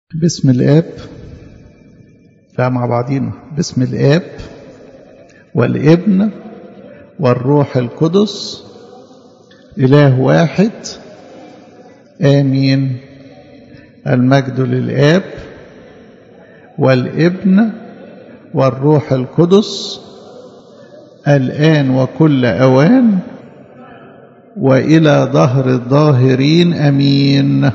باسم الآب لا مع بعضينا باسم الآب والابن والروح القدس إله واحد آمين المجد للآب والابن والروح القدس الآن وكل أوان وإلى ظهر الظاهرين أمين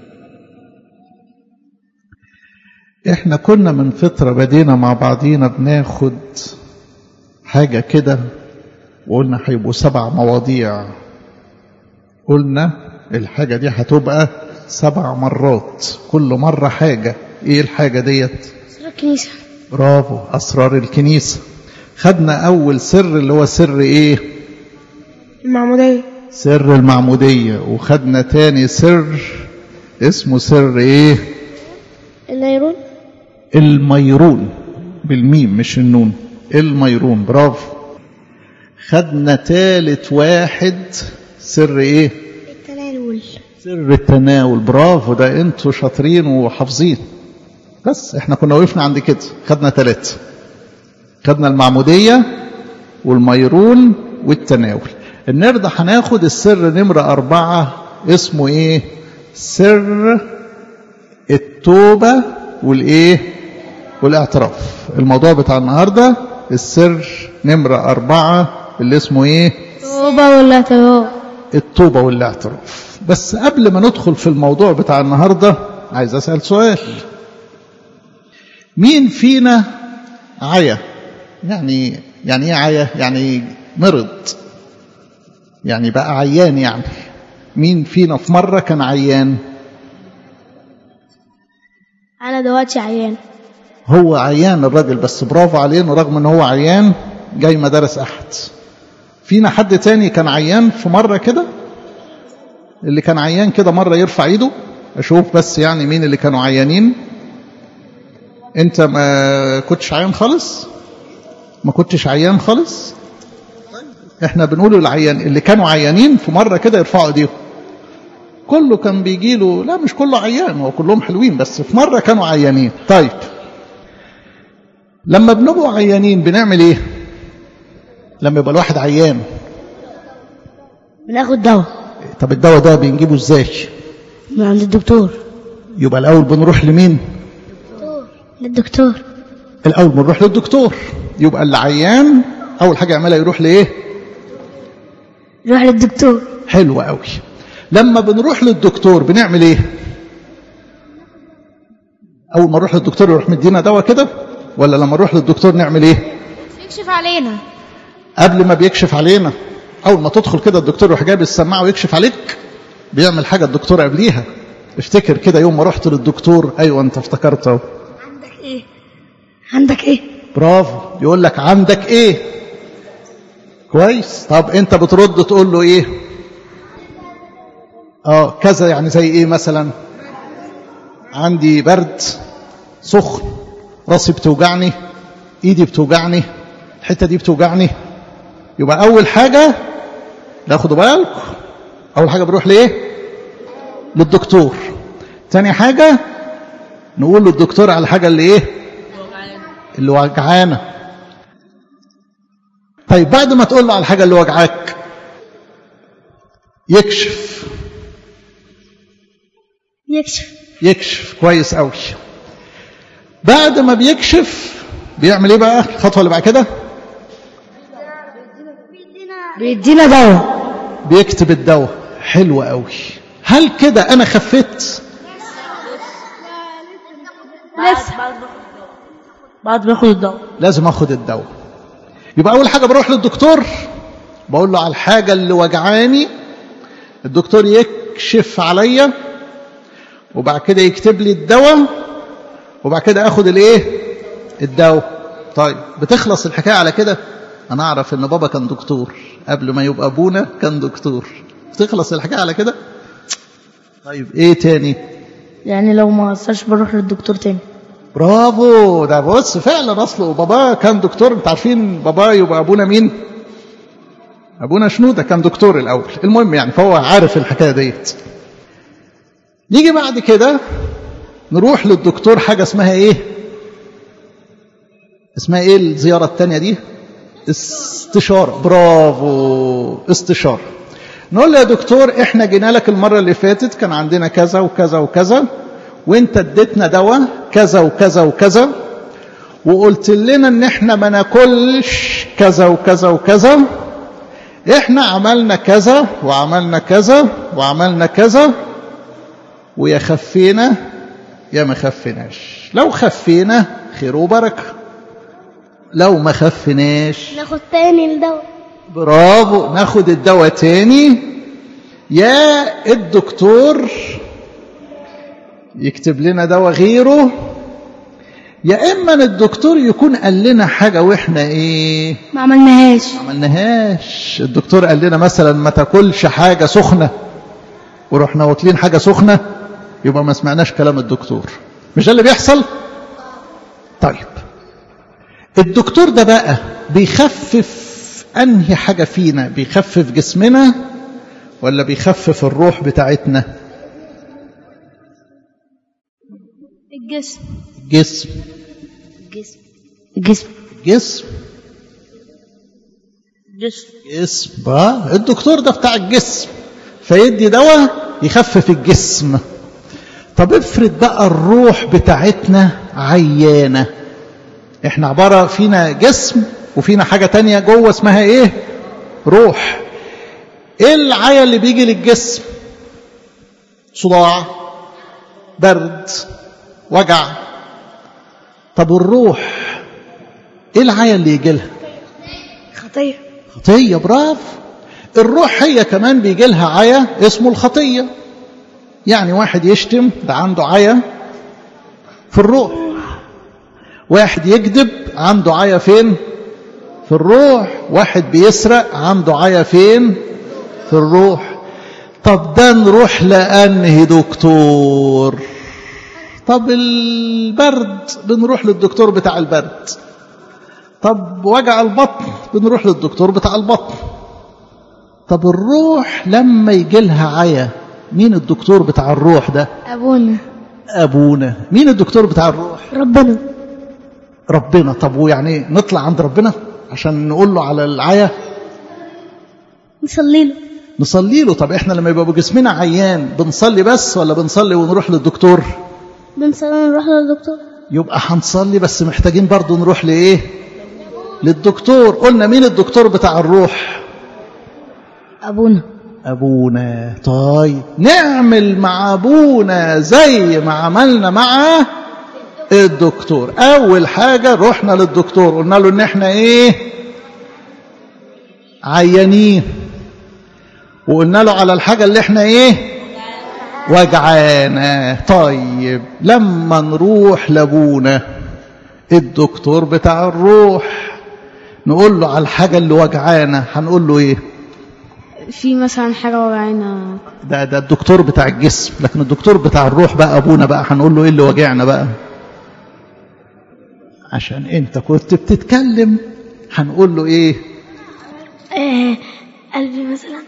احنا كنا من فترة بدينا مع بعضينا بناخد حاجة كده وقلنا هيبقوا سبع مواضيع قلنا الحاجة دي هتبقى سبع مرات كل مرة حاجة ايه الحاجة ديت سر الكنيسة برافو أسرار الكنيسة خدنا أول سر اللي هو سر إيه المعمودية سر المعمودية وخدنا تاني سر اسمه سر إيه النيرون الميرون بالميم مش النون الميرون برافو خدنا تالت واحد سر إيه التناول سر التناول برافو ده انتوا شاطرين وحافظين بس احنا كنا وقفنا عند كده خدنا ثلاثة خدنا المعمودية والميرون والتناول النهارده هناخد السر نمرة أربعة اسمه ايه سر التوبة والايه والاعتراف الموضوع بتاع النهاردة السر نمرة أربعة اللي اسمه ايه توبة ولا توبة التوبة والاعتراف بس قبل ما ندخل في الموضوع بتاع النهاردة عايز أسأل سؤال مين فينا عيا يعني يعني ايه عيا يعني مرض يعني بقى عيان يعني مين فينا في مرة كان عيان أنا دلوقتي عيان هو عيان الراجل بس برافو عليه انه رغم ان هو عيان جاي مدارس احد فينا حد تاني كان عيان في مرة كده اللي كان عيان كده مرة يرفع ايده اشوف بس يعني مين اللي كانوا عيانين انت ما كنتش عيان خالص ما كنتش عيان خالص احنا بنقول العيان اللي كانوا عيانين في مرة كده يرفعوا ايديهم كله كان بيجي له لا مش كله عيان هو كلهم حلوين بس في مرة كانوا عيانين طيب لما بنبقوا عيانين بنعمل ايه لما يبقى الواحد عيان بناخد دواء طب الدواء ده بنجيبه ازاي من عند الدكتور يبقى الاول بنروح لمين للدكتور الاول بنروح للدكتور يبقى اللي عيان اول حاجه يعملها يروح لايه روح للدكتور حلو قوي لما بنروح للدكتور بنعمل ايه اول ما نروح للدكتور يروح مدينا دواء كده ولا لما نروح للدكتور نعمل ايه يكشف علينا قبل ما بيكشف علينا اول ما تدخل كده الدكتور يروح جايب السماعه ويكشف عليك بيعمل حاجه الدكتور قبليها افتكر كده يوم ما رحت للدكتور ايوه انت افتكرت اهو عندك ايه عندك ايه برافو يقول لك عندك ايه كويس طب انت بترد تقول له ايه اه كذا يعني زي ايه مثلا عندي برد سخن راسي بتوجعني ايدي بتوجعني الحته دي بتوجعني يبقى اول حاجه ناخدوا بالكم اول حاجه بنروح لايه للدكتور تاني حاجه نقول للدكتور على الحاجه اللي ايه اللي وجعانا طيب بعد ما تقول له على الحاجه اللي وجعاك يكشف يكشف يكشف كويس قوي بعد ما بيكشف بيعمل ايه بقى الخطوه اللي بعد كده بيدينا دواء بيكتب الدواء حلو قوي هل كده انا خفيت لسه بعد ما اخد الدواء لازم اخد الدواء يبقى اول حاجه بروح للدكتور بقول له على الحاجه اللي وجعاني الدكتور يكشف عليا وبعد كده يكتب لي الدواء وبعد كده اخد الايه الدواء طيب بتخلص الحكايه على كده انا اعرف ان بابا كان دكتور قبل ما يبقى ابونا كان دكتور بتخلص الحكايه على كده طيب ايه تاني يعني لو ما قصرش بروح للدكتور تاني برافو ده بص فعلا اصله بابا كان دكتور انت عارفين بابا يبقى ابونا مين ابونا شنوده كان دكتور الاول المهم يعني فهو عارف الحكايه ديت نيجي بعد كده نروح للدكتور حاجة اسمها ايه اسمها ايه الزيارة التانية دي استشارة برافو استشارة نقول له يا دكتور احنا جينا لك المرة اللي فاتت كان عندنا كذا وكذا وكذا وانت اديتنا دواء كذا وكذا وكذا وقلت لنا ان احنا ما ناكلش كذا وكذا وكذا احنا عملنا كذا وعملنا كذا وعملنا كذا ويا خفينا يا ما خفيناش لو خفينا خير وبركه لو ما خفناش ناخد تاني الدواء برافو ناخد الدواء تاني يا الدكتور يكتب لنا دواء غيره يا اما الدكتور يكون قال لنا حاجه واحنا ايه ما عملناهاش ما عملناهاش الدكتور قال لنا مثلا ما تاكلش حاجه سخنه ورحنا واكلين حاجه سخنه يبقى ما سمعناش كلام الدكتور مش ده اللي بيحصل طيب الدكتور ده بقى بيخفف انهي حاجه فينا بيخفف جسمنا ولا بيخفف الروح بتاعتنا الجسم جسم الجسم الجسم جسم الجسم جسم بقى الدكتور ده بتاع الجسم فيدي دواء يخفف الجسم طب افرض بقى الروح بتاعتنا عيانة احنا عبارة فينا جسم وفينا حاجة تانية جوه اسمها ايه روح ايه العيا اللي بيجي للجسم صداع برد وجع طب الروح ايه العيا اللي يجي لها خطية خطية برافو الروح هي كمان بيجي لها عيا اسمه الخطية يعني واحد يشتم ده عنده عيا في الروح واحد يكذب عنده عيا فين في الروح واحد بيسرق عنده عيا فين في الروح طب ده نروح لأنهي دكتور طب البرد بنروح للدكتور بتاع البرد طب وجع البطن بنروح للدكتور بتاع البطن طب الروح لما يجي لها عيا مين الدكتور بتاع الروح ده أبونا ابونا مين الدكتور بتاع الروح ربنا ربنا طب ويعني نطلع عند ربنا عشان نقول له على العيا نصلي له نصلي له طب احنا لما يبقى بجسمنا عيان بنصلي بس ولا بنصلي ونروح للدكتور بنصلي نروح للدكتور يبقى هنصلي بس محتاجين برضو نروح لايه للدكتور قلنا مين الدكتور بتاع الروح أبونا ابونا طيب نعمل مع ابونا زي ما عملنا مع الدكتور اول حاجه رحنا للدكتور قلنا له ان احنا ايه عيانين وقلنا له على الحاجه اللي احنا ايه وجعانا طيب لما نروح لابونا الدكتور بتاع الروح نقول له على الحاجه اللي وجعانا هنقول له ايه في مثلا حاجة وجعنا ده ده الدكتور بتاع الجسم لكن الدكتور بتاع الروح بقى ابونا بقى هنقول له ايه اللي وجعنا بقى عشان انت كنت بتتكلم هنقول له ايه آه قلبي مثلا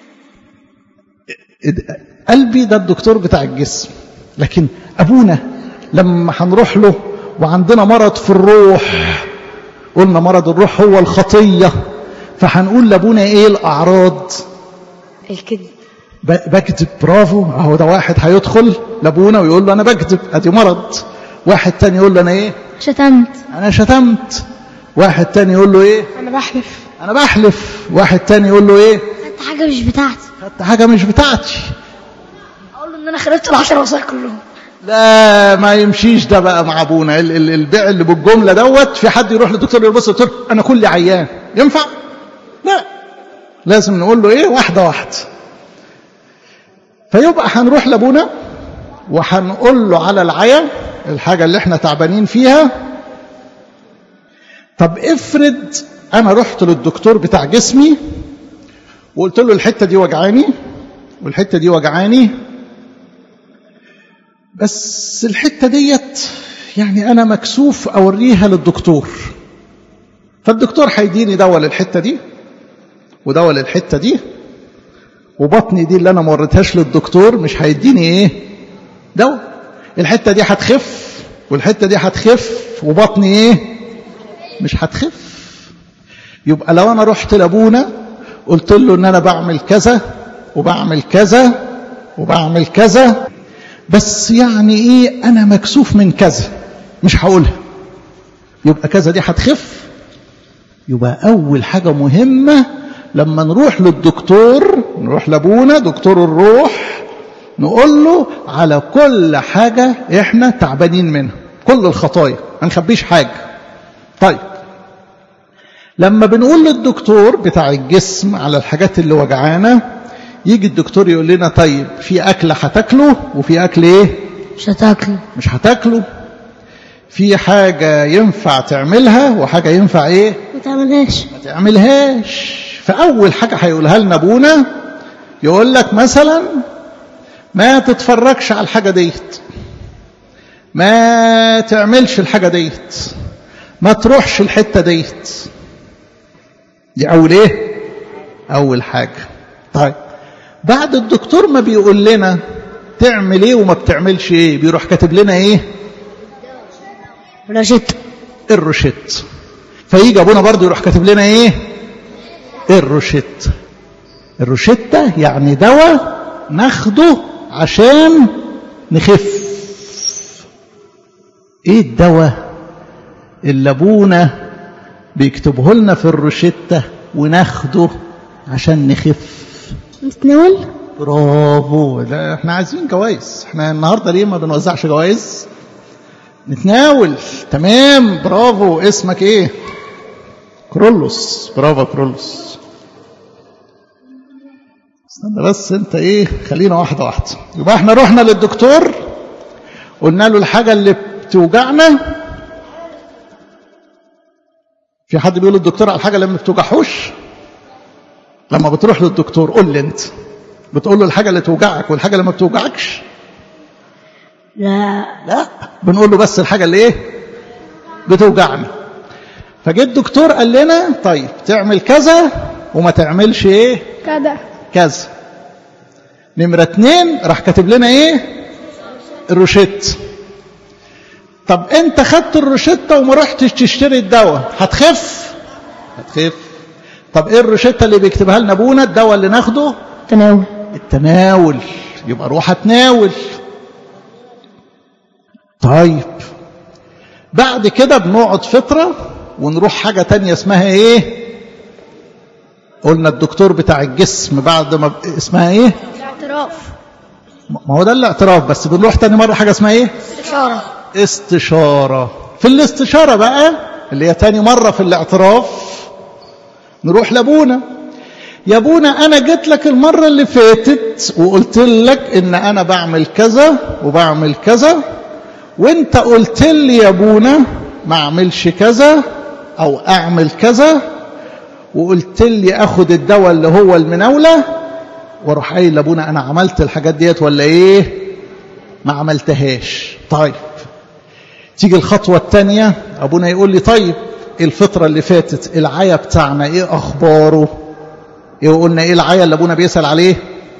قلبي ده الدكتور بتاع الجسم لكن ابونا لما هنروح له وعندنا مرض في الروح قلنا مرض الروح هو الخطيه فهنقول لابونا ايه الاعراض الكذب ب- بكذب برافو اهو ده واحد هيدخل لابونا ويقول له انا بكذب ادي مرض واحد تاني يقول له انا ايه شتمت انا شتمت واحد تاني يقول له ايه أنا بحلف انا بحلف واحد تاني يقول له ايه خدت حاجة مش بتاعتي خدت حاجه مش بتاعتي أقول له إن أنا خربت العشر وصايا كلهم لا ما يمشيش ده بقى مع ابونا ال- ال- البيع اللي بالجمله دوت في حد يروح للدكتور يبص دكتور انا كلي عيان ينفع لا لازم نقول له ايه واحده واحده فيبقى هنروح لابونا وهنقول له على العيا الحاجه اللي احنا تعبانين فيها طب افرض انا رحت للدكتور بتاع جسمي وقلت له الحته دي وجعاني والحته دي وجعاني بس الحته ديت يعني انا مكسوف اوريها للدكتور فالدكتور هيديني دواء للحته دي ودواء للحته دي وبطني دي اللي انا ما وريتهاش للدكتور مش هيديني ايه دواء الحتة دي هتخف والحتة دي هتخف وبطني ايه مش هتخف يبقى لو انا رحت لابونا قلت له ان انا بعمل كذا وبعمل كذا وبعمل كذا بس يعني ايه انا مكسوف من كذا مش هقولها يبقى كذا دي هتخف يبقى اول حاجة مهمة لما نروح للدكتور نروح لابونا دكتور الروح نقول له على كل حاجة احنا تعبانين منها كل الخطايا ما نخبيش حاجة طيب لما بنقول للدكتور بتاع الجسم على الحاجات اللي وجعانا يجي الدكتور يقول لنا طيب في أكل هتاكله وفي أكل إيه مش هتاكل مش هتاكله في حاجة ينفع تعملها وحاجة ينفع إيه ما تعملهاش ما تعملهاش فأول حاجة هيقولها لنا أبونا يقول لك مثلا ما تتفرجش على الحاجة ديت ما تعملش الحاجة ديت ما تروحش الحتة ديت دي أول إيه أول حاجة طيب بعد الدكتور ما بيقول لنا تعمل إيه وما بتعملش إيه بيروح كاتب لنا إيه رشدت الروشيت فيجي أبونا برضه يروح كاتب لنا إيه الروشيت الروشتة يعني دواء ناخده عشان نخف ايه الدواء اللي ابونا بيكتبه لنا في الروشتة وناخده عشان نخف متناول برافو لا احنا عايزين جوائز احنا النهارده ليه ما بنوزعش جوائز نتناول تمام برافو اسمك ايه كرولوس برافو كرولوس استنى بس انت ايه خلينا واحدة واحدة يبقى احنا رحنا للدكتور قلنا له الحاجة اللي بتوجعنا في حد بيقول للدكتور على الحاجة اللي ما بتوجعهوش لما بتروح للدكتور قول لي انت بتقول له الحاجة اللي توجعك والحاجة اللي ما بتوجعكش لا لا بنقول له بس الحاجة اللي ايه بتوجعنا فجه الدكتور قال لنا طيب تعمل كذا وما تعملش ايه كده كذا نمرة اتنين راح كاتب لنا ايه الروشيت طب انت خدت الروشتة وما رحتش تشتري الدواء هتخف هتخف طب ايه الروشتة اللي بيكتبها لنا ابونا الدواء اللي ناخده تناول التناول يبقى روح اتناول طيب بعد كده بنقعد فترة ونروح حاجة تانية اسمها ايه قلنا الدكتور بتاع الجسم بعد ما ب... اسمها ايه الاعتراف ما هو ده الاعتراف بس بنروح تاني مرة حاجة اسمها ايه استشارة استشارة في الاستشارة بقى اللي هي تاني مرة في الاعتراف نروح لابونا يا ابونا انا جيت لك المرة اللي فاتت وقلت لك ان انا بعمل كذا وبعمل كذا وانت قلت لي يا ابونا ما اعملش كذا او اعمل كذا وقلت لي اخد الدواء اللي هو المناولة واروح قايل لابونا انا عملت الحاجات ديت ولا ايه ما عملتهاش طيب تيجي الخطوة الثانية ابونا يقول لي طيب الفترة اللي فاتت العيا بتاعنا ايه اخباره ايه قلنا ايه العيا اللي ابونا بيسأل عليه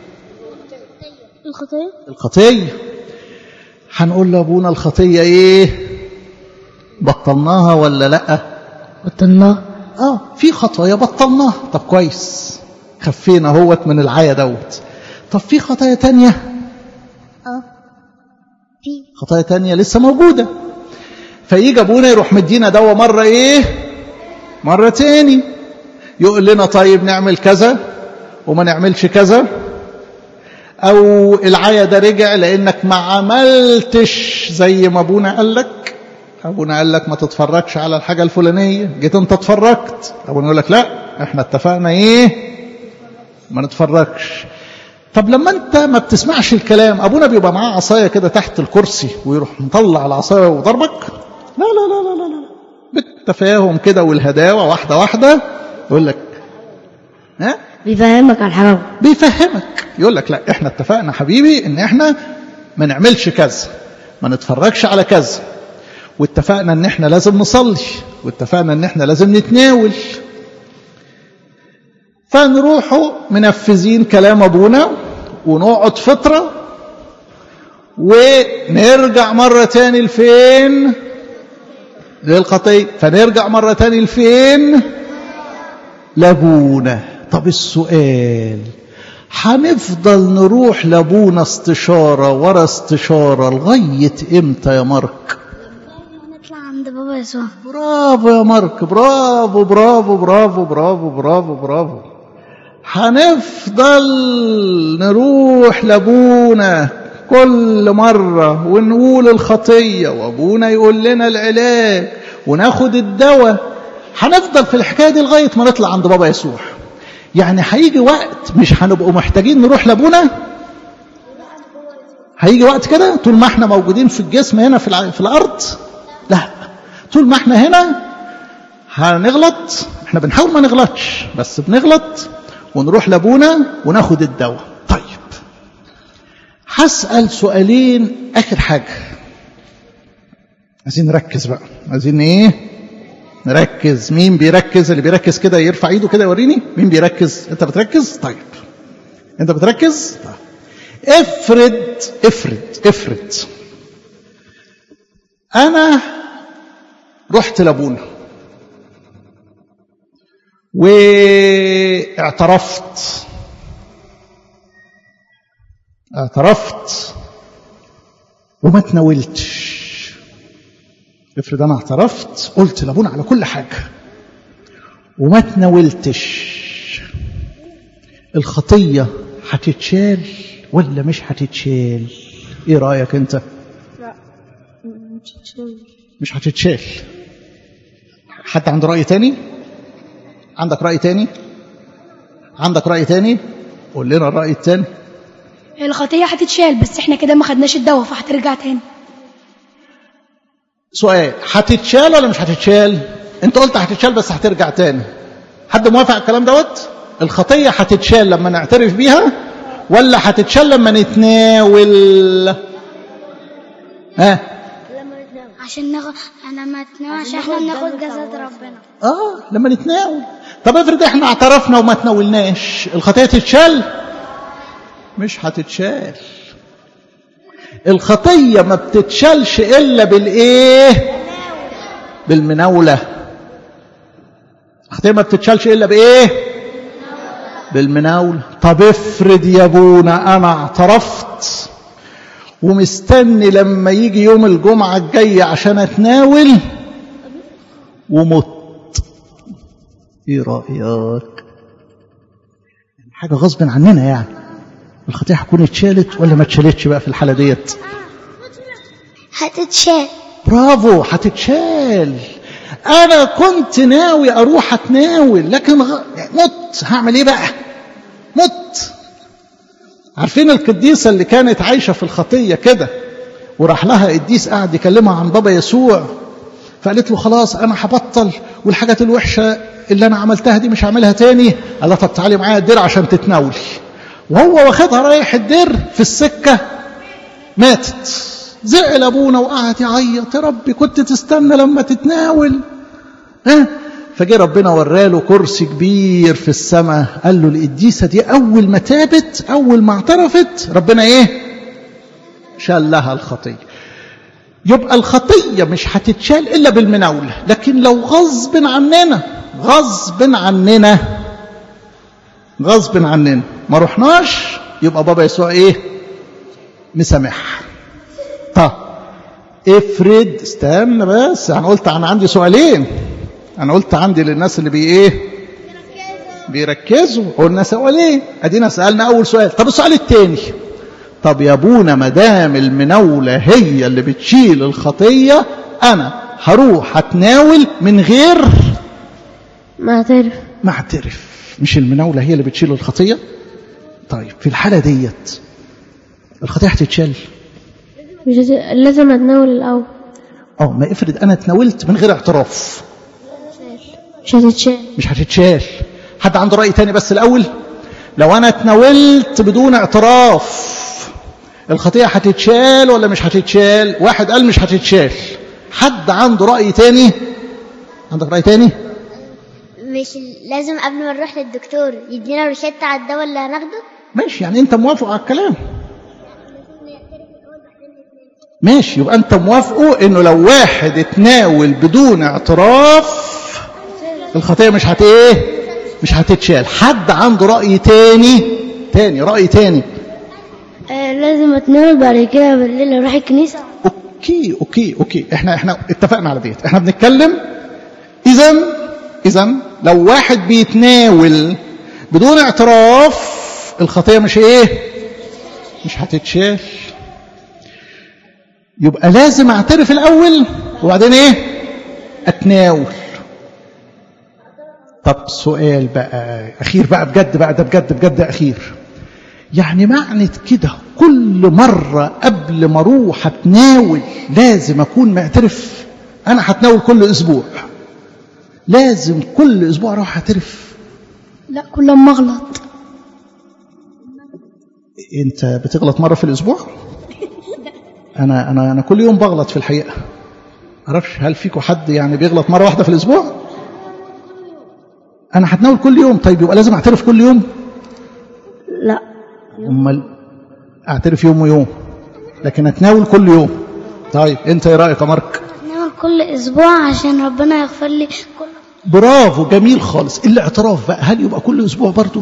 الخطية الخطية هنقول لابونا الخطية ايه بطلناها ولا لا بطلناه اه في خطايا بطلناها طب كويس خفينا هوت من العيا دوت طب في خطايا تانية اه في خطايا تانية لسه موجودة فيجي ابونا يروح مدينا دواء مرة ايه مرة تاني يقول لنا طيب نعمل كذا وما نعملش كذا او العيا ده رجع لانك ما عملتش زي ما ابونا قال لك ابونا قال لك ما تتفرجش على الحاجة الفلانية جيت انت اتفرجت ابونا يقول لك لا احنا اتفقنا ايه ما نتفرجش طب لما انت ما بتسمعش الكلام ابونا بيبقى معاه عصايه كده تحت الكرسي ويروح مطلع العصايه وضربك لا لا لا لا لا لا بالتفاهم كده والهداوه واحده واحده يقول لك ها بيفهمك على الحرام بيفهمك يقول لك لا احنا اتفقنا حبيبي ان احنا ما نعملش كذا ما نتفرجش على كذا واتفقنا ان احنا لازم نصلي واتفقنا ان احنا لازم نتناول فنروحوا منفذين كلام ابونا ونقعد فتره ونرجع مرة تاني لفين للخطية فنرجع مرة تاني لفين لابونا طب السؤال هنفضل نروح لابونا استشارة ورا استشارة لغاية امتى يا مارك نطلع عند بابا يسوع برافو يا مارك برافو برافو برافو برافو برافو برافو هنفضل نروح لابونا كل مرة ونقول الخطية وابونا يقول لنا العلاج وناخد الدواء هنفضل في الحكاية دي لغاية ما نطلع عند بابا يسوع يعني هيجي وقت مش هنبقوا محتاجين نروح لابونا هيجي وقت كده طول ما احنا موجودين في الجسم هنا في, الع... في الارض لا طول ما احنا هنا هنغلط احنا بنحاول ما نغلطش بس بنغلط ونروح لابونا وناخد الدواء طيب هسأل سؤالين آخر حاجة عايزين نركز بقى عايزين ايه نركز مين بيركز اللي بيركز كده يرفع ايده كده يوريني مين بيركز انت بتركز طيب انت بتركز طيب. افرض افرض افرض انا رحت لابونا واعترفت اعترفت وما تناولتش افرض انا اعترفت قلت لابونا على كل حاجه وما تناولتش الخطيه هتتشال ولا مش هتتشال ايه رايك انت لا مش هتتشال حد عنده راي تاني عندك راي تاني عندك راي تاني قول لنا الراي التاني الخطية هتتشال بس احنا كده ما خدناش الدواء فهترجع تاني سؤال هتتشال ولا مش هتتشال انت قلت هتتشال بس هترجع تاني حد موافق على الكلام دوت الخطيه هتتشال لما نعترف بيها ولا هتتشال لما نتناول ها عشان ناخد انا ما تنام عشان احنا ناخد جسد ربنا اه لما نتناول طب افرض احنا اعترفنا وما تناولناش الخطيه تتشال مش هتتشال الخطيه ما بتتشالش الا بالايه بالمناوله الخطيه ما بتتشالش الا بايه بالمناوله طب افرض يا ابونا انا اعترفت ومستني لما يجي يوم الجمعه الجايه عشان اتناول ومت ايه رايك حاجه غصب عننا يعني الخطيئه هتكون اتشالت ولا ما اتشالتش بقى في الحاله ديت هتتشال برافو هتتشال انا كنت ناوي اروح اتناول لكن غ... مت هعمل ايه بقى مت عارفين القديسه اللي كانت عايشه في الخطيه كده وراح لها قديس قاعد يكلمها عن بابا يسوع فقالت له خلاص انا هبطل والحاجات الوحشه اللي انا عملتها دي مش هعملها تاني قال لها طب تعالي معايا الدير عشان تتناولي وهو واخدها رايح الدير في السكه ماتت زعل ابونا وقعد يعيط يا ربي كنت تستنى لما تتناول ها فجه ربنا وراله كرسي كبير في السماء قال له القديسه دي اول ما تابت اول ما اعترفت ربنا ايه شال لها الخطيه يبقى الخطيه مش هتتشال الا بالمناوله لكن لو غصب عننا غصب عننا غصب عننا ما رحناش يبقى بابا يسوع ايه مسامح طب افرض استنى بس انا قلت انا عندي سؤالين انا قلت عندي للناس اللي بي ايه بيركزوا قلنا سؤالين ادينا سالنا اول سؤال طب السؤال الثاني طب يا ابونا ما دام المناوله هي اللي بتشيل الخطيه انا هروح اتناول من غير ما اعترف ما اعترف مش المناوله هي اللي بتشيل الخطيه طيب في الحاله ديت الخطيه هتتشال مش هت- لازم اتناول الاول اه ما افرض انا اتناولت من غير اعتراف مش هتتشال مش هتتشال حد عنده رأي تاني بس الأول لو أنا اتناولت بدون اعتراف الخطيئة هتتشال ولا مش هتتشال واحد قال مش هتتشال حد عنده رأي تاني عندك رأي تاني مش لازم قبل ما نروح للدكتور يدينا روشتة على الدواء اللي هناخده ماشي يعني انت موافق على الكلام ماشي يبقى انت موافقه انه لو واحد اتناول بدون اعتراف الخطيه مش هت ايه مش هتتشال حد عنده راي تاني تاني راي تاني آه لازم اتناول بعد كده بالليل اروح الكنيسه اوكي اوكي اوكي احنا احنا اتفقنا على ديت احنا بنتكلم اذا اذا لو واحد بيتناول بدون اعتراف الخطيه مش ايه مش هتتشال يبقى لازم اعترف الاول وبعدين ايه اتناول طب سؤال بقى اخير بقى بجد بقى ده بجد بجد اخير يعني معنى كده كل مرة قبل ما اروح اتناول لازم اكون معترف انا هتناول كل اسبوع لازم كل اسبوع اروح اعترف لا كل ما اغلط انت بتغلط مرة في الاسبوع انا انا انا كل يوم بغلط في الحقيقة معرفش هل فيكم حد يعني بيغلط مرة واحدة في الاسبوع انا هتناول كل يوم طيب يبقى لازم اعترف كل يوم لا امال اعترف يوم ويوم لكن اتناول كل يوم طيب انت ايه رايك يا مارك اتناول كل اسبوع عشان ربنا يغفر لي كل برافو جميل خالص الاعتراف بقى هل يبقى كل اسبوع برضه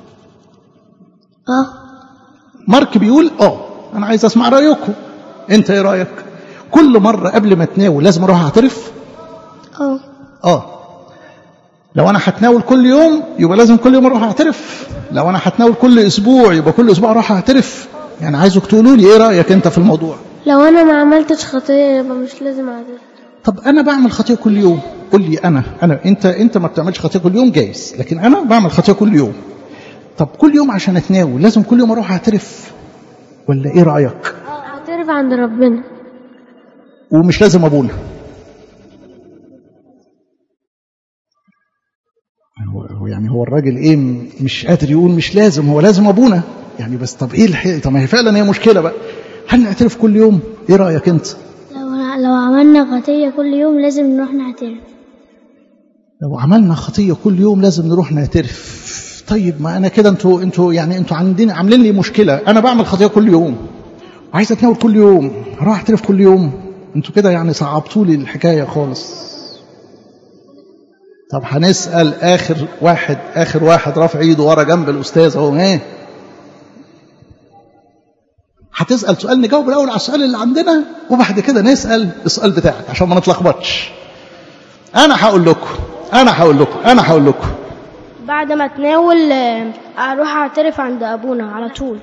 اه مارك بيقول اه انا عايز اسمع رايكم انت ايه رايك كل مره قبل ما اتناول لازم اروح اعترف اه اه لو انا هتناول كل يوم يبقى لازم كل يوم اروح اعترف لو انا هتناول كل اسبوع يبقى كل اسبوع اروح اعترف يعني عايزك تقولوا لي ايه رايك انت في الموضوع لو انا ما عملتش خطيه يبقى مش لازم اعترف طب انا بعمل خطيه كل يوم قول لي انا انا انت انت ما بتعملش خطيه كل يوم جايز لكن انا بعمل خطيه كل يوم طب كل يوم عشان اتناول لازم كل يوم اروح اعترف ولا ايه رايك اعترف عند ربنا ومش لازم ابونا هو هو يعني هو الراجل ايه م- مش قادر يقول مش لازم هو لازم ابونا يعني بس طب ايه الحقيقة طب ما هي فعلا هي مشكله بقى هل نعترف كل يوم ايه رايك انت لو لو عملنا خطيه كل يوم لازم نروح نعترف لو عملنا خطيه كل يوم لازم نروح نعترف طيب ما انا كده انتوا انتوا يعني انتوا عندنا عاملين لي مشكله انا بعمل خطيه كل يوم وعايز اتناول كل يوم هروح اعترف كل يوم انتوا كده يعني صعبتوا لي الحكايه خالص طب هنسال اخر واحد اخر واحد رافع ايده ورا جنب الاستاذ اهو ايه هتسال سؤال نجاوب الاول على السؤال اللي عندنا وبعد كده نسال السؤال بتاعك عشان ما نتلخبطش انا هقول لكم انا هقول لكم انا هقول لكم بعد ما اتناول آه، اروح اعترف عند ابونا على طول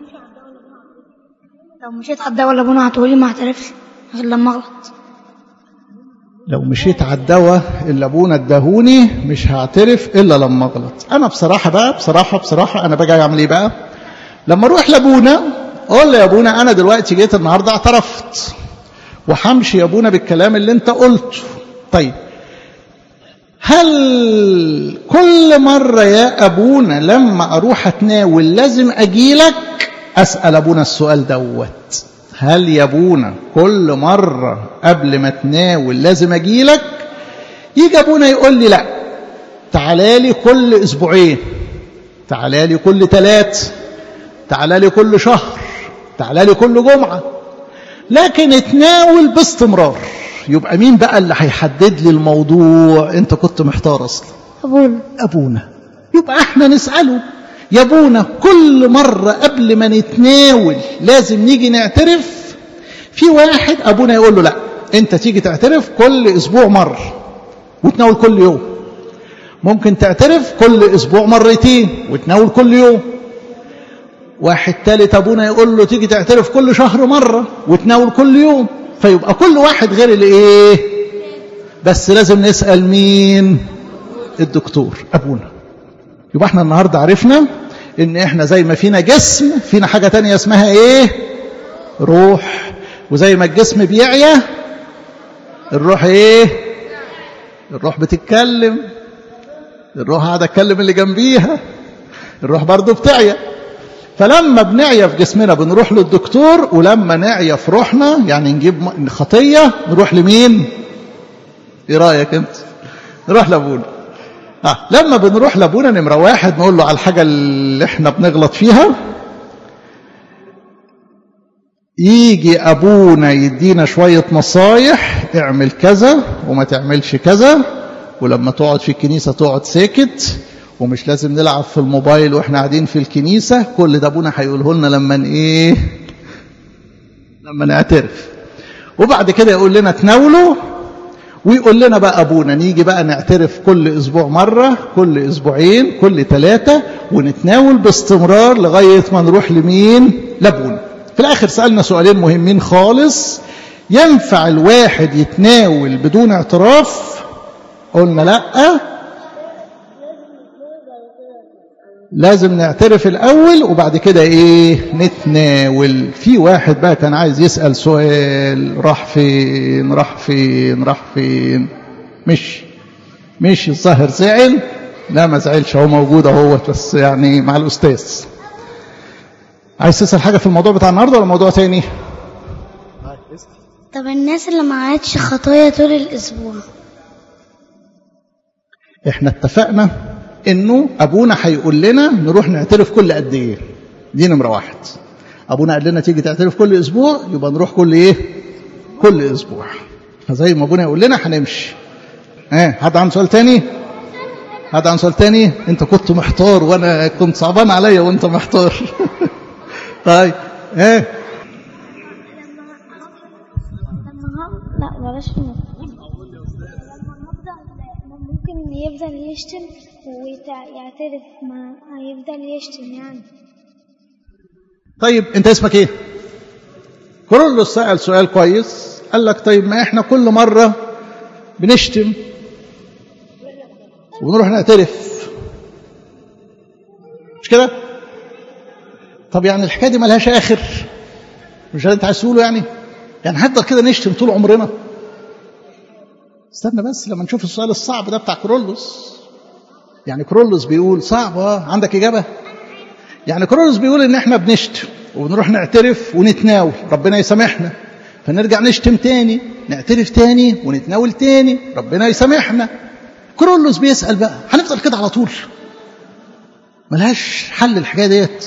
لو مشيت على الدواء لابونا هتقولي ما اعترفش غير لما اغلط لو مشيت على الدواء اللي ابونا اداهوني مش هعترف الا لما اغلط انا بصراحه بقى بصراحه بصراحه انا باجي اعمل ايه بقى لما اروح لابونا اقول له يا ابونا انا دلوقتي جيت النهارده اعترفت وهمشي يا ابونا بالكلام اللي انت قلته طيب هل كل مرة يا أبونا لما أروح أتناول لازم أجيلك أسأل أبونا السؤال دوت هل يا أبونا كل مرة قبل ما أتناول لازم أجيلك يجي أبونا يقول لي لا تعالى لي كل أسبوعين تعالى لي كل ثلاث تعالى لي كل شهر تعالى لي كل جمعة لكن اتناول باستمرار يبقى مين بقى اللي هيحدد لي الموضوع انت كنت محتار اصلا ابونا ابونا يبقى احنا نساله يا ابونا كل مره قبل ما نتناول لازم نيجي نعترف في واحد ابونا يقول له لا انت تيجي تعترف كل اسبوع مره وتناول كل يوم ممكن تعترف كل اسبوع مرتين وتناول كل يوم واحد تالت ابونا يقول له تيجي تعترف كل شهر مره وتناول كل يوم فيبقى كل واحد غير الايه بس لازم نسال مين الدكتور ابونا يبقى احنا النهارده عرفنا ان احنا زي ما فينا جسم فينا حاجه تانية اسمها ايه روح وزي ما الجسم بيعيا الروح ايه الروح بتتكلم الروح قاعده تكلم اللي جنبيها الروح برضو بتعيا فلما بنعيا في جسمنا بنروح للدكتور ولما نعيا في روحنا يعني نجيب خطيه نروح لمين ايه رايك انت نروح لابونا آه. لما بنروح لابونا نمره واحد نقول له على الحاجه اللي احنا بنغلط فيها يجي ابونا يدينا شويه نصايح اعمل كذا وما تعملش كذا ولما تقعد في الكنيسه تقعد ساكت ومش لازم نلعب في الموبايل واحنا قاعدين في الكنيسه كل ده ابونا هيقوله لنا لما ايه لما نعترف وبعد كده يقول لنا تناولوا ويقول لنا بقى ابونا نيجي بقى نعترف كل اسبوع مره كل اسبوعين كل ثلاثه ونتناول باستمرار لغايه ما نروح لمين لابونا في الاخر سالنا سؤالين مهمين خالص ينفع الواحد يتناول بدون اعتراف قلنا لا لازم نعترف الأول وبعد كده إيه نتناول في واحد بقى كان عايز يسأل سؤال راح فين راح فين راح فين مش مش الظاهر زعل لا ما زعلش هو موجود اهو بس يعني مع الأستاذ عايز تسأل حاجة في الموضوع بتاع النهاردة ولا موضوع تاني طب الناس اللي ما عادش خطايا طول الاسبوع احنا اتفقنا انه ابونا هيقول لنا نروح نعترف كل قد ايه دي نمره واحد ابونا قال لنا تيجي تعترف كل اسبوع يبقى نروح كل ايه كل اسبوع فزي ما ابونا يقول لنا هنمشي ها آه. حد عنده سؤال تاني حد عنده سؤال تاني انت كنت محتار وانا كنت صعبان عليا وانت محتار طيب ها آه. لا بلاش ممكن يفضل يشتم ويعترف ما هيفضل يشتم يعني طيب انت اسمك ايه كورولوس سأل سؤال كويس قال لك طيب ما احنا كل مرة بنشتم ونروح نعترف مش كده طب يعني الحكاية دي ملهاش آخر مش اللي انت عايز تقوله يعني يعني هنفضل كده نشتم طول عمرنا استنى بس لما نشوف السؤال الصعب ده بتاع كرولوس يعني كرولوس بيقول صعب اه عندك إجابة يعني كرولوس بيقول إن إحنا بنشتم وبنروح نعترف ونتناول ربنا يسامحنا فنرجع نشتم تاني نعترف تاني ونتناول تاني ربنا يسامحنا كرولوس بيسأل بقى هنفضل كده على طول ملهاش حل الحكاية ديت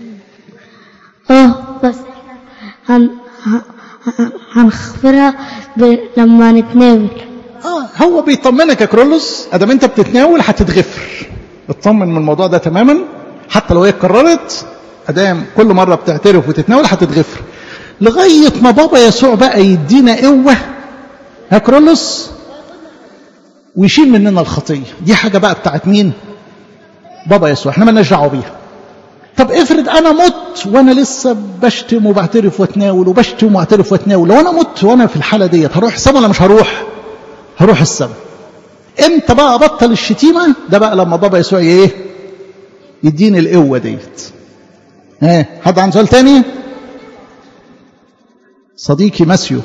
اه بس هن هنغفرها ب... لما نتناول اه هو بيطمنك يا كرولوس ادام انت بتتناول هتتغفر اطمن من الموضوع ده تماما حتى لو هي اتكررت ادام كل مره بتعترف وتتناول هتتغفر لغايه ما بابا يسوع بقى يدينا قوه يا كرولوس ويشيل مننا الخطيه دي حاجه بقى بتاعت مين بابا يسوع احنا مالناش دعوه بيها طب افرض انا مت وانا لسه بشتم وبعترف واتناول وبشتم واعترف واتناول لو انا مت وانا في الحاله ديت هروح السما ولا مش هروح هروح السما امتى بقى ابطل الشتيمه ده بقى لما بابا يسوع ايه يديني القوه ديت ها حد عنده سؤال تاني صديقي ماسيو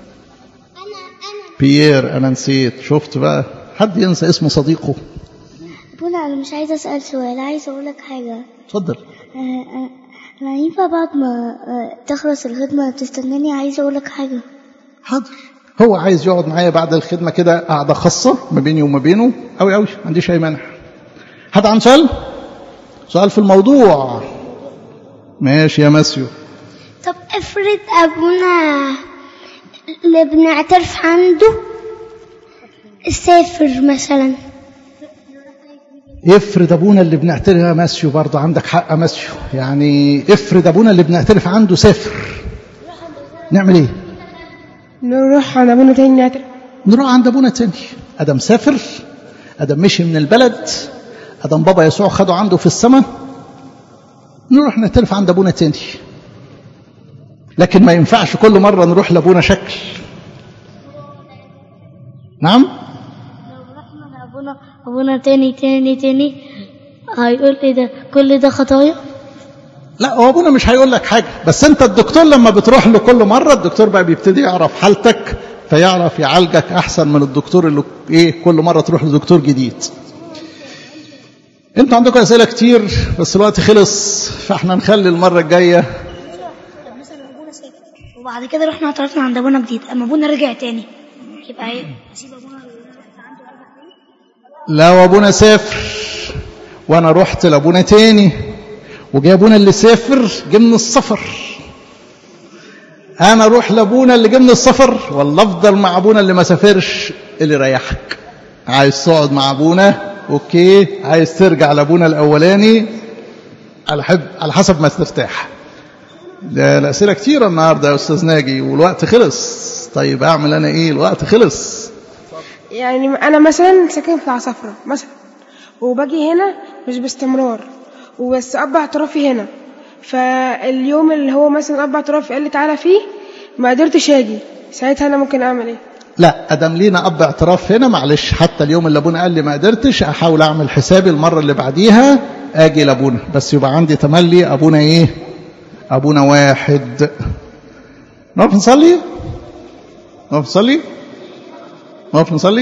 بيير انا نسيت شفت بقى حد ينسى اسم صديقه بولا انا مش عايزه اسال سؤال عايزه اقول لك حاجه اتفضل انا ينفع بعد ما تخلص الخدمه تستناني عايزه اقول لك حاجه حاضر هو عايز يقعد معايا بعد الخدمه كده قعده خاصه ما بيني وما بينه قوي قوي ما عنديش اي مانع حد عنده سؤال سؤال في الموضوع ماشي يا ماسيو طب افرض ابونا اللي بنعترف عنده سافر مثلا افرض ابونا اللي بنعترف يا ماسيو برضه عندك حق يا ماسيو يعني افرض ابونا اللي بنعترف عنده سافر نعمل ايه نروح عند ابونا تاني نعترف نروح عند ابونا تاني ادم سافر ادم مشي من البلد ادم بابا يسوع خده عنده في السماء نروح نعترف عند ابونا تاني لكن ما ينفعش كل مره نروح لابونا شكل نعم لو رحنا لابونا ابونا تاني تاني تاني هيقول ايه ده كل ده خطايا لا هو ابونا مش هيقول لك حاجه بس انت الدكتور لما بتروح له كل مره الدكتور بقى بيبتدي يعرف حالتك فيعرف يعالجك احسن من الدكتور اللي ايه كل مره تروح لدكتور جديد انتوا عندكم اسئله كتير بس الوقت خلص فاحنا نخلي المره الجايه وبعد كده رحنا اعترفنا عند ابونا جديد اما ابونا رجع تاني يبقى ايه اسيب ابونا لو ابونا سافر وانا رحت لابونا تاني وجاي ابونا اللي سافر جه من السفر انا اروح لابونا اللي جه من السفر ولا افضل مع ابونا اللي ما سافرش اللي يريحك عايز تقعد مع ابونا اوكي عايز ترجع لابونا الاولاني على حب على حسب ما ترتاح ده الاسئله كتيره النهارده يا استاذ ناجي والوقت خلص طيب اعمل انا ايه الوقت خلص يعني انا مثلا ساكن في العصافرة مثلا وباجي هنا مش باستمرار وبس اب اعترافي هنا فاليوم اللي هو مثلا اب اعترافي قال لي تعالى فيه ما قدرتش اجي ساعتها انا ممكن اعمل ايه لا ادم لينا اب اعتراف هنا معلش حتى اليوم اللي ابونا قال لي ما قدرتش احاول اعمل حسابي المره اللي بعديها اجي لابونا بس يبقى عندي تملي ابونا ايه ابونا واحد نقف نصلي نقف نصلي نقف نصلي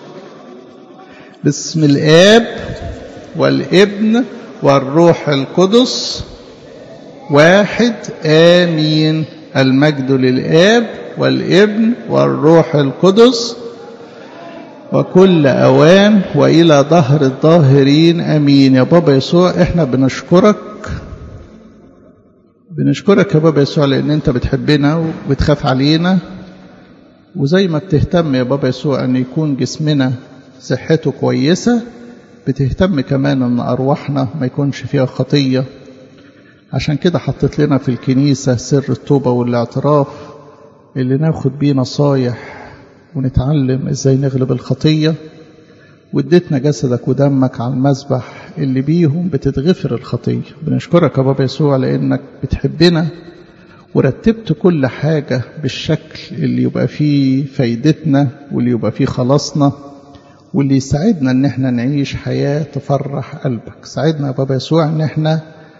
باسم الاب والابن والروح القدس واحد امين المجد للاب والابن والروح القدس وكل اوان والى ظهر الظاهرين امين يا بابا يسوع احنا بنشكرك بنشكرك يا بابا يسوع لان انت بتحبنا وبتخاف علينا وزي ما بتهتم يا بابا يسوع ان يكون جسمنا صحته كويسه بتهتم كمان ان ارواحنا ما يكونش فيها خطيه عشان كده حطيت لنا في الكنيسه سر التوبه والاعتراف اللي ناخد بيه نصايح ونتعلم ازاي نغلب الخطيه واديتنا جسدك ودمك على المذبح اللي بيهم بتتغفر الخطيه بنشكرك يا بابا يسوع لانك بتحبنا ورتبت كل حاجة بالشكل اللي يبقى فيه فايدتنا واللي يبقى فيه خلاصنا واللي يساعدنا ان احنا نعيش حياة تفرح قلبك ساعدنا يا بابا يسوع ان احنا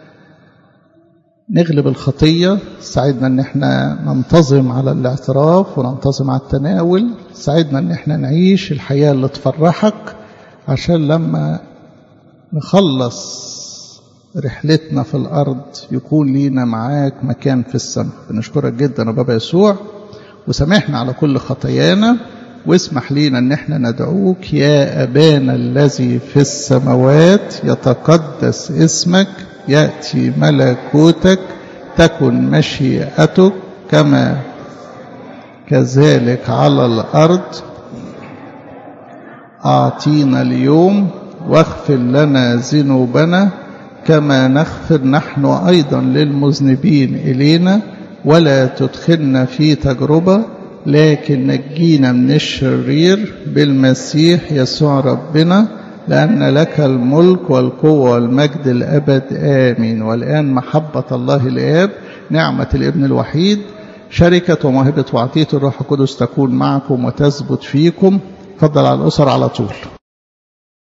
نغلب الخطية ساعدنا ان احنا ننتظم على الاعتراف وننتظم على التناول ساعدنا ان احنا نعيش الحياة اللي تفرحك عشان لما نخلص رحلتنا في الأرض يكون لينا معاك مكان في السماء بنشكرك جدا يا بابا يسوع وسامحنا على كل خطايانا واسمح لينا ان احنا ندعوك يا ابانا الذي في السماوات يتقدس اسمك ياتي ملكوتك تكن مشيئتك كما كذلك على الارض اعطينا اليوم واغفر لنا ذنوبنا كما نغفر نحن ايضا للمذنبين الينا ولا تدخلنا في تجربه لكن نجينا من الشرير بالمسيح يسوع ربنا لأن لك الملك والقوة والمجد الأبد آمين والآن محبة الله الآب نعمة الابن الوحيد شركة وموهبة وعطية الروح القدس تكون معكم وتثبت فيكم فضل على الأسر على طول